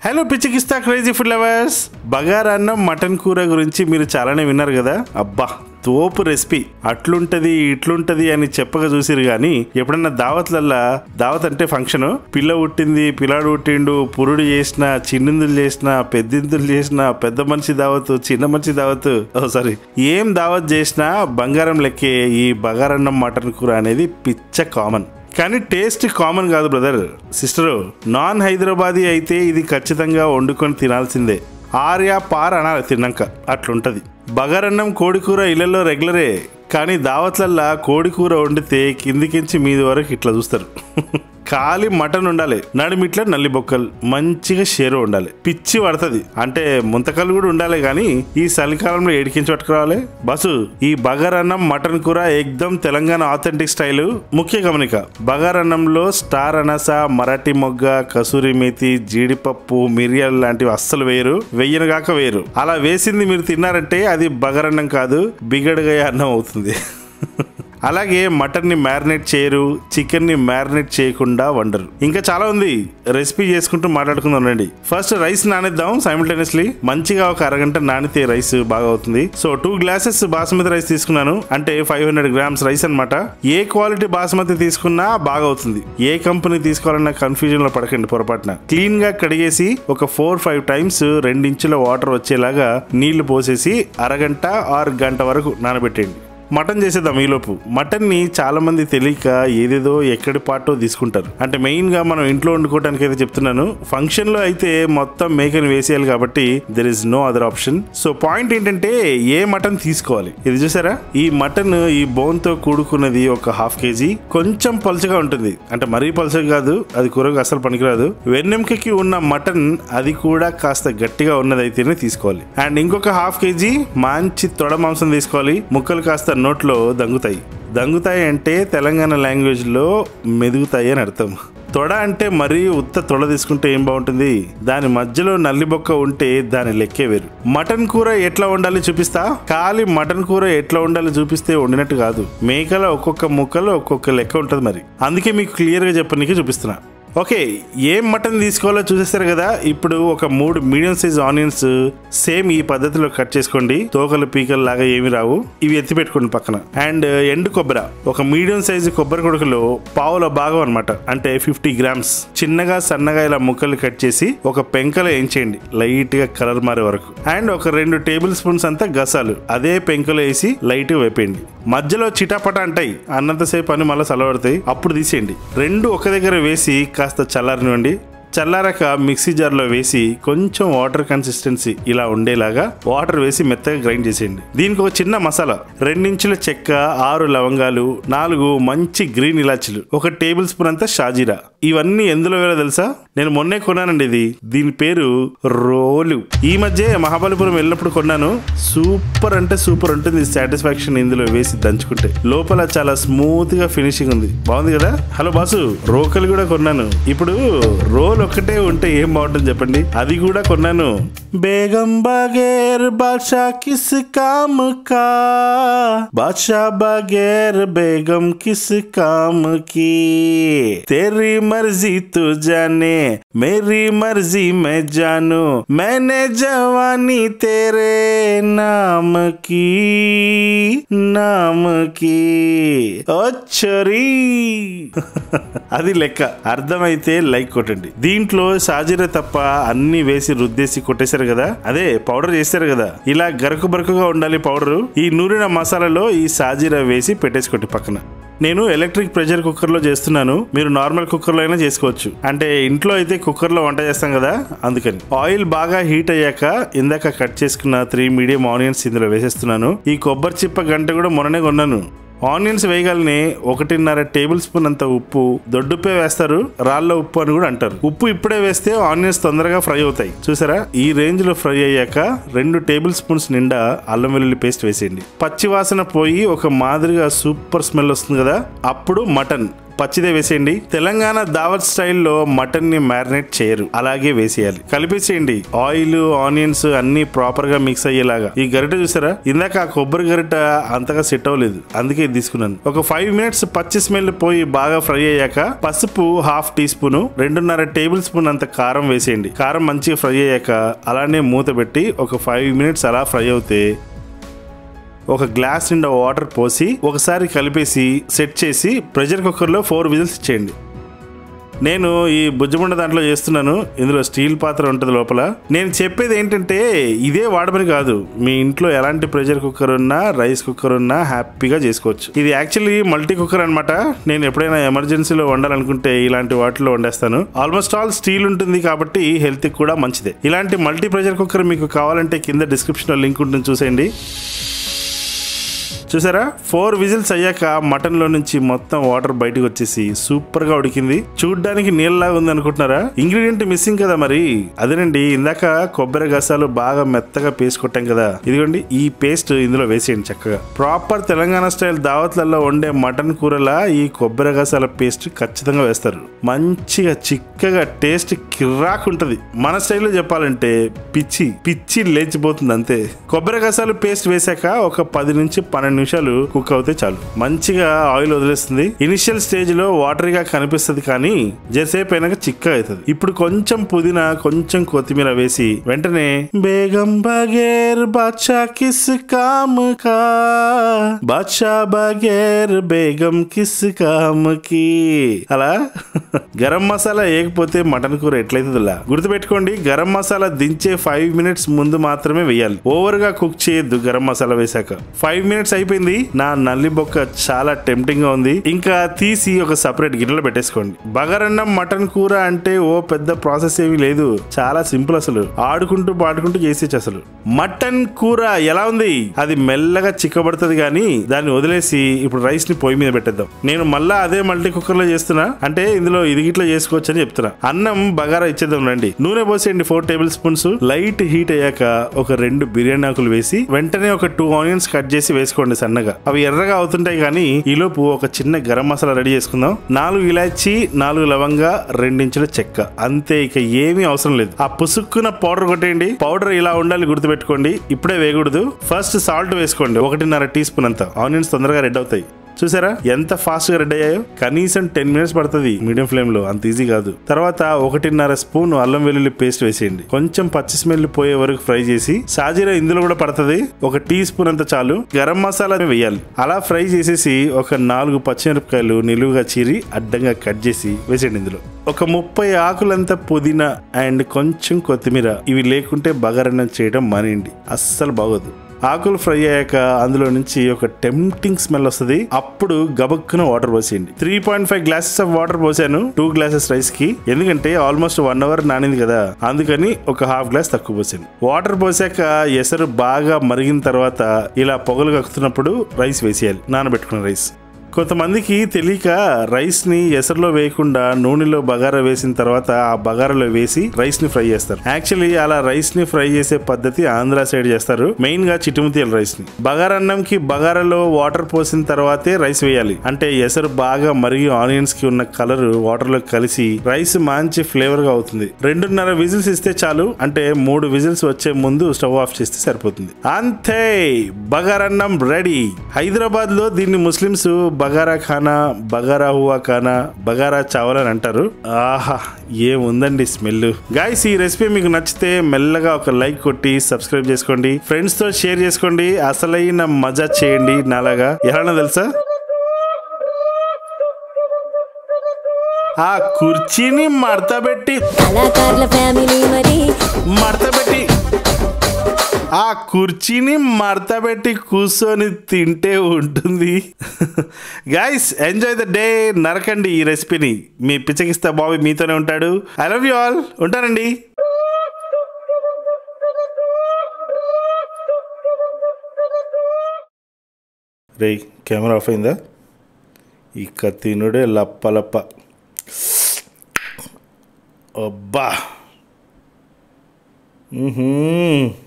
Hello పిచ్చికిస్తా crazy food lovers bagara అన్నం mutton కూర గురించి మీరు చాలానే విన్నారు కదా అబ్బా తోపు రెసిపీ అట్లుంటది ఇట్లుంటది అని చెప్పక చూసిరు కానీ ఎప్పుడన్నా దావత్లల్లా దావత్ అంటే ఫంక్షన్ పిల్ల పుట్టింది పిల్లాడు పుట్టిండు పురుడు చేసిన చిన్నిందులు చేసిన పెద్దిందులు చేసిన పెద్ద మనిషి దావత్ చిన్న మనిషి దావత్ ఓ సారీ ఏం దావత్ చేసినా బంగారం లెక్కే ఈ బగారన్నం మటన్ కూర అనేది పిచ్చ కామన్ కానీ టేస్ట్ కామన్ కాదు బ్రదర్ సిస్టరు నాన్ హైదరాబాదీ అయితే ఇది ఖచ్చితంగా వండుకొని తినాల్సిందే ఆర్యా పార్ అనాలి తిన్నాక అట్లుంటది బగారన్నం కోడికూర ఇళ్లలో రెగ్యులరే కానీ దావత్లల్లా కోడికూర వండితే కిందికించి మీది వరకు ఇట్లా చూస్తారు ఖాళీ మటన్ ఉండాలి నడిమిట్ల నల్లి బొక్కలు మంచిగా షేరు ఉండాలి పిచ్చి పడుతుంది అంటే ముంతకలు కూడా ఉండాలి కానీ ఈ చలికాలంలో ఏడికించి పట్టుకురావాలి బస్సు ఈ బగారన్నం మటన్ కూర ఎగ్దమ్ తెలంగాణ ఆథెంటిక్ స్టైల్ ముఖ్య గమనిక బగారన్నంలో స్టార్ అనస మరాఠీ మొగ్గ కసూరి మేతి జీడిపప్పు మిరియాలు లాంటివి అస్సలు వేయరు వెయ్యనుగాక వేయరు అలా వేసింది మీరు తిన్నారంటే అది బగారన్నం కాదు బిగడగా అన్నం అవుతుంది అలాగే మటన్ ని మ్యారినేట్ చేయరు చికెన్ ని మ్యారినేట్ చేయకుండా వండరు ఇంకా చాలా ఉంది రెసిపీ చేసుకుంటూ మాట్లాడుకుందాం రండి ఫస్ట్ రైస్ నానేద్దాం సైమిల్టేనియస్లీ మంచిగా ఒక అరగంట నానితే రైస్ బాగా అవుతుంది so two glasses basmati rice తీసుకున్నాను అంటే ఫైవ్ హండ్రెడ్ గ్రామ్స్ రైస్ అన్నమాట ఏ క్వాలిటీ బాస్మతి తీసుకున్నా బాగా అవుతుంది ఏ కంపెనీ తీసుకోవాలన్న కన్ఫ్యూజన్ లో పడకండి పొరపాటున క్లీన్ గా కడిగేసి ఒక ఫోర్ ఫైవ్ టైమ్స్ రెండించుల వాటర్ వచ్చేలాగా నీళ్లు పోసేసి అరగంట ఆరు గంట వరకు నానబెట్టండి మటన్ చేసేద్దాం ఈలోపు మటన్ ని చాలా మంది తెలియక ఏదేదో ఎక్కడి పాటో తీసుకుంటారు అంటే మెయిన్ గా మనం ఇంట్లో వండుకోవడానికి అయితే చెప్తున్నాను ఫంక్షన్ లో అయితే మొత్తం మేకని వేసేయాలి కాబట్టి there is no other option so point ఏంటంటే ఏ మటన్ తీసుకోవాలి ఇది చూసారా ఈ మటన్ ఈ బోన్ తో కూడుకున్నది ఒక హాఫ్ కేజీ కొంచెం పలుచగా ఉంటుంది అంటే మరీ పలుచగా కాదు అది కూరకు అసలు పనికిరాదు వెన్నెముకకి ఉన్న మటన్ అది కూడా కాస్త గట్టిగా ఉన్నదైతేనే తీసుకోవాలి అండ్ ఇంకొక హాఫ్ కేజీ మంచి తొడ మాంసం తీసుకోవాలి ముక్కలు కాస్త నోట్లో దంగుతాయి దంగుతాయి అంటే తెలంగాణ లాంగ్వేజ్ లో మెదుగుతాయి అని అర్థం తొడ అంటే మరీ ఉత్త తొడ తీసుకుంటే ఏం బాగుంటుంది దాని మధ్యలో నల్లి బొక్క ఉంటే దాని లెక్కే వేరు మటన్ కూర ఎట్లా వండాలి చూపిస్తా ఖాళీ మటన్ కూర ఎట్లా వండాలి చూపిస్తే వండినట్టు కాదు మేకల ఒక్కొక్క ముక్కలో ఒక్కొక్క లెక్క ఉంటుంది మరి అందుకే మీకు క్లియర్ గా చెప్పనీకి చూపిస్తున్నా ఓకే ఏం మటన్ తీసుకోవాలో చూసేస్తారు కదా ఇప్పుడు ఒక మూడు మీడియం సైజ్ ఆనియన్స్ సేమ్ ఈ పద్ధతిలో కట్ చేసుకోండి తోకలు పీకలు లాగా ఏమి రావు ఇవి ఎత్తి పెట్టుకోండి పక్కన అండ్ ఎండు కొబ్బరి ఒక మీడియం సైజు కొబ్బరి కొడుకులో పావుల భాగం అనమాట అంటే ఫిఫ్టీ గ్రామ్స్ చిన్నగా సన్నగా ఇలా ముక్కలు కట్ చేసి ఒక పెంకలో వేయించేయండి లైట్ గా కలర్ మారే వరకు అండ్ ఒక రెండు టేబుల్ స్పూన్స్ అంతా గసాలు అదే పెంకలో వేసి లైట్ గా వేపేయండి మధ్యలో చిటాపట అంటాయి అన్నంతసేపు అని మళ్ళీ చల్లబడతాయి అప్పుడు తీసేయండి రెండు ఒక దగ్గర వేసి కాస్త చల్లారనివ్వండి చల్లారాక మిక్సీ జార్లో వేసి కొంచెం వాటర్ కన్సిస్టెన్సీ ఇలా ఉండేలాగా వాటర్ వేసి మెత్తగా గ్రైండ్ చేసేయండి దీనికి ఒక చిన్న మసాలా రెండించుల చెక్క ఆరు లవంగాలు నాలుగు మంచి గ్రీన్ ఇలాచీలు ఒక టేబుల్ స్పూన్ అంతా షాజీరా ఇవన్నీ ఎందులో వేలో తెలుసా నేను మొన్నే కొన్నానండి ఇది దీని పేరు రోలు ఈ మధ్య మహాబలిపురం వెళ్ళినప్పుడు కొన్నాను సూపర్ అంటే సూపర్ ఉంటుంది సాటిస్ఫాక్షన్ ఇందులో వేసి దంచుకుంటే లోపల చాలా స్మూత్ గా ఫినిషింగ్ ఉంది బాగుంది కదా హలో బాసు రోకలు కూడా కొన్నాను ఇప్పుడు రోల్ ఒక్కటే ఉంటే ఏం బాగుంటుంది చెప్పండి అది కూడా కొన్నాను బేగం బగేర్ బాద్షా కిస్ కామ్ కా బాద్షా బగేర్ బేగం కిస్ కామ్ की तेरी मर्जी तू जाने मेरी मर्जी मैं जानू मैंने जवानी तेरे नाम की नाम की ఓ చోరీ అది లెక్క అర్థమైతే లైక్ కొట్టండి దీంట్లో సాజీర తప్ప అన్ని వేసి రుద్దేసి కొట్టేశారు కదా అదే పౌడర్ చేశారు కదా ఇలా గరకు బరకుగా ఉండాలి పౌడర్ ఈ నూరిన మసాలాలో ఈ సాజీర వేసి పెట్టేసుకోండి పక్కన నేను ఎలక్ట్రిక్ ప్రెషర్ కుక్కర్ లో చేస్తున్నాను మీరు నార్మల్ కుక్కర్ లో అయినా చేసుకోవచ్చు అంటే ఇంట్లో అయితే కుక్కర్ లో వంట చేస్తాం కదా అందుకని ఆయిల్ బాగా హీట్ అయ్యాక ఇందాక కట్ చేసుకున్న త్రీ మీడియం ఆనియన్స్ ఇందులో వేసేస్తున్నాను ఈ కొబ్బరి చిప్ప గంట కూడా మొన్ననే కొన్నాను ఆనియన్స్ వేయగానే ఒకటిన్నర టేబుల్ స్పూన్ అంత ఉప్పు దొడ్డుపే వేస్తారు రాళ్ళ ఉప్పు అని కూడా అంటారు ఉప్పు ఇప్పుడే వేస్తే ఆనియన్స్ తొందరగా ఫ్రై అవుతాయి చూసారా ఈ రేంజ్ లో ఫ్రై అయ్యాక రెండు టేబుల్ స్పూన్స్ నిండా అల్లం వెల్లుల్లి పేస్ట్ వేసేయండి పచ్చి వాసన పోయి ఒక మాదిరిగా సూపర్ స్మెల్ వస్తుంది కదా అప్పుడు మటన్ పచ్చిదే వేసేయండి తెలంగాణ దావత్ స్టైల్లో మటన్ ని మ్యారినేట్ చేయరు అలాగే వేసేయాలి కలిపేసేయండి ఆయిల్ ఆనియన్స్ అన్ని ప్రాపర్ గా మిక్స్ అయ్యేలాగా ఈ గరిట చూసారా ఇందాక ఆ కొబ్బరి గరిట అంతగా సెట్ అవ్వలేదు అందుకే ఇది తీసుకున్నాను ఒక ఫైవ్ మినిట్స్ పచ్చి స్మెల్ పోయి బాగా ఫ్రై అయ్యాక పసుపు హాఫ్ టీ స్పూన్ రెండున్నర టేబుల్ స్పూన్ అంత కారం వేసేయండి కారం మంచిగా ఫ్రై అయ్యాక అలానే మూత పెట్టి ఒక ఫైవ్ మినిట్స్ అలా ఫ్రై అవుతే ఒక గ్లాస్ నిండా వాటర్ పోసి ఒకసారి కలిపేసి సెట్ చేసి ప్రెషర్ కుక్కర్లో ఫోర్ విజిల్స్ ఇచ్చేయండి నేను ఈ బుజ్జముండ దాంట్లో చేస్తున్నాను ఇందులో స్టీల్ పాత్ర ఉంటుంది లోపల నేను చెప్పేది ఏంటంటే ఇదే వాడమని కాదు మీ ఇంట్లో ఎలాంటి ప్రెషర్ కుక్కర్ ఉన్నా రైస్ కుక్కర్ ఉన్నా హ్యాపీగా చేసుకోవచ్చు ఇది యాక్చువల్లీ మల్టీ కుక్కర్ అనమాట నేను ఎప్పుడైనా ఎమర్జెన్సీలో వండాలనుకుంటే ఇలాంటి వాటిలో వండేస్తాను ఆల్మోస్ట్ ఆల్ స్టీల్ ఉంటుంది కాబట్టి హెల్త్ కూడా మంచిదే ఇలాంటి మల్టీ ప్రెషర్ కుక్కర్ మీకు కావాలంటే కింద డిస్క్రిప్షన్ లో లింక్ ఉంటుంది చూసేయండి చూసారా ఫోర్ విజిల్స్ అయ్యాక మటన్ లో నుంచి మొత్తం వాటర్ బయటకు వచ్చేసి సూపర్ గా ఉడికింది చూడ్డానికి నీళ్ళలాగా ఉంది అనుకుంటున్నారా ఇంగ్రీడియంట్ మిస్సింగ్ కదా మరి అదేనండి ఇందాక కొబ్బరి గసాలు బాగా మెత్తగా పేస్ట్ కొట్టాం కదా ఇదిగోండి ఈ పేస్ట్ ఇందులో వేసేయండి చక్కగా ప్రాపర్ తెలంగాణ స్టైల్ దావత్లలో వండే మటన్ కూరలా ఈ కొబ్బరి గసాల పేస్ట్ ఖచ్చితంగా వేస్తారు మంచిగా చిక్కగా టేస్ట్ కిర్రాక్ ఉంటది మన స్టైల్లో చెప్పాలంటే పిచ్చి పిచ్చి లేచిపోతుంది అంతే కొబ్బరి గసాలు పేస్ట్ వేసాక ఒక పది నుంచి పన్నెండు నిమిషాలు కుక్ అవుతే చాలు మంచిగా ఆయిల్ వదిలేస్తుంది ఇనిషియల్ స్టేజ్ లో వాటరీగా కనిపిస్తుంది కానీ జరసేపు అయినాక చిక్కగా అవుతుంది ఇప్పుడు కొంచెం పుదీనా కొంచెం కొత్తిమీర వేసి వెంటనే బేగం బగేర్ బాద్షా కిస్ కామ్ కా బాద్షా బగేర్ బేగం కిస్ కామ్ కి అలా గరం మసాలా వేయకపోతే మటన్ కూర ఎట్లయితుందిలా గుర్తుపెట్టుకోండి గరం మసాలా దించే ఫైవ్ మినిట్స్ ముందు మాత్రమే వేయాలి ఓవర్ గా కుక్ చేయొద్దు గరం మసాలా వేసాక ఫైవ్ మినిట్స్ అయిపోయింది నా నల్లి బొక్క చాలా టెంప్టింగ్ గా ఉంది ఇంకా తీసి ఒక సపరేట్ గిన్నెలో పెట్టేసుకోండి బగరన్నం మటన్ కూర అంటే ఓ పెద్ద ప్రాసెస్ ఏమీ లేదు చాలా సింపుల్ అసలు ఆడుకుంటూ పాడుకుంటూ చేసేచ్చు అసలు మటన్ కూర ఎలా ఉంది అది మెల్లగా చిక్కబడుతుంది కానీ దాన్ని వదిలేసి ఇప్పుడు రైస్ ని పొయ్యి మీద పెట్టేద్దాం నేను మళ్ళా అదే మల్టీ కుక్కర్ లో చేస్తున్నా అంటే ఇందులో ఇది గిట్లా చేసుకోవచ్చు అని చెప్తున్నా అన్నం బగారా ఇచ్చేద్దాం రండి నూనె పోసేయండి four tablespoons light heat అయ్యాక ఒక రెండు బిర్యానీ ఆకులు వేసి వెంటనే ఒక టూ ఆనియన్స్ కట్ చేసి వేసుకోండి సన్నగా అవి ఎర్రగా అవుతుంటాయి కానీ ఈలోపు ఒక చిన్న గరం మసాలా రెడీ చేసుకుందాం నాలుగు ఇలాచి నాలుగు లవంగా రెండించుల చెక్క అంతే ఇక ఏమీ అవసరం లేదు ఆ పుసుక్కున పౌడర్ కొట్టేయండి పౌడర్ ఇలా ఉండాలి గుర్తుపెట్టుకోండి ఇప్పుడే వేయకూడదు ఫస్ట్ సాల్ట్ వేసుకోండి ఒకటిన్నర టీ స్పూన్ అంత ఆనియన్స్ తొందరగా రెడ్ అవుతాయి చూసారా ఎంత ఫాస్ట్ గా రెడీ అయ్యాయో కనీసం టెన్ మినిట్స్ పడుతుంది మీడియం ఫ్లేమ్ లో అంత ఈజీ కాదు తర్వాత ఒకటిన్నర స్పూన్ అల్లం వెల్లుల్లి పేస్ట్ వేసేయండి కొంచెం పచ్చి స్మెల్ పోయే వరకు ఫ్రై చేసి సాజీరా ఇందులో కూడా పడుతుంది ఒక టీ స్పూన్ అంత చాలు గరం మసాలా వేయాలి అలా ఫ్రై చేసేసి ఒక నాలుగు పచ్చిమిరపకాయలు నిలువుగా చీరి అడ్డంగా కట్ చేసి వేసేయండి ఇందులో ఒక ముప్పై ఆకులంత పుదీనా అండ్ కొంచెం కొత్తిమీర ఇవి లేకుంటే బగారన్నం చేయడం మానేయండి అస్సలు బాగోదు ఆకులు ఫ్రై అయ్యాక అందులో నుంచి ఒక టెంప్టింగ్ స్మెల్ వస్తుంది అప్పుడు గబక్కున వాటర్ పోసేయండి three point five glasses of water పోసాను టూ గ్లాసెస్ రైస్ కి ఎందుకంటే ఆల్మోస్ట్ వన్ అవర్ నానింది కదా అందుకని ఒక హాఫ్ గ్లాస్ తక్కువ పోసాను వాటర్ పోసాక ఎసరు బాగా మరిగిన తర్వాత ఇలా పొగలు కక్కుతున్నప్పుడు రైస్ వేసేయాలి నానబెట్టుకున్న రైస్ కొంతమందికి తెలియక రైస్ ని ఎసరులో వేయకుండా నూనెలో బగారా వేసిన తర్వాత ఆ బగారాలో వేసి రైస్ ని ఫ్రై చేస్తారు యాక్చువల్లీ అలా రైస్ ని ఫ్రై చేసే పద్ధతి ఆంధ్ర సైడ్ చేస్తారు మెయిన్ గా చిట్టుముతియల రైస్ ని బగారన్నం కి బగారాలో వాటర్ పోసిన తర్వాతే రైస్ వేయాలి అంటే ఎసరు బాగా మరిగి ఆనియన్స్ కి ఉన్న కలర్ వాటర్ లో కలిసి రైస్ మంచి ఫ్లేవర్ గా అవుతుంది రెండున్నర విజిల్స్ ఇస్తే చాలు అంటే మూడు విజిల్స్ వచ్చే ముందు స్టవ్ ఆఫ్ చేస్తే సరిపోతుంది అంతే బగారన్నం రెడీ హైదరాబాద్ లో దీన్ని ముస్లిమ్స్ బగారా ఖానా బగారా హువా ఖానా బగారా చావల్ అని అంటారు ఆహా ఏముందండి స్మెల్ గాయస్ ఈ రెసిపీ మీకు నచ్చితే మెల్లగా ఒక లైక్ కొట్టి సబ్స్క్రైబ్ చేసుకోండి ఫ్రెండ్స్ తో షేర్ చేసుకోండి అసలైన మజా చేయండి నాలాగా ఎలానో తెలుసా ఆ కుర్చీని మడతబెట్టి కళాకారుల ఫ్యామిలీ మరి మడతబెట్టి ఆ కుర్చీని మడతబెట్టి కూర్చొని తింటే ఉంటుంది గైస్ ఎంజాయ్ ద డే నరకండి ఈ రెసిపీని మీ పిచ్చకిస్తా బాబీ మీతోనే ఉంటాడు ఐ లవ్ యూ ఆల్ ఉంటానండి రే కెమెరా ఆఫ్ అయిందా ఇక తినుడే లప్ప లప్ప అబ్బా మ్హూ.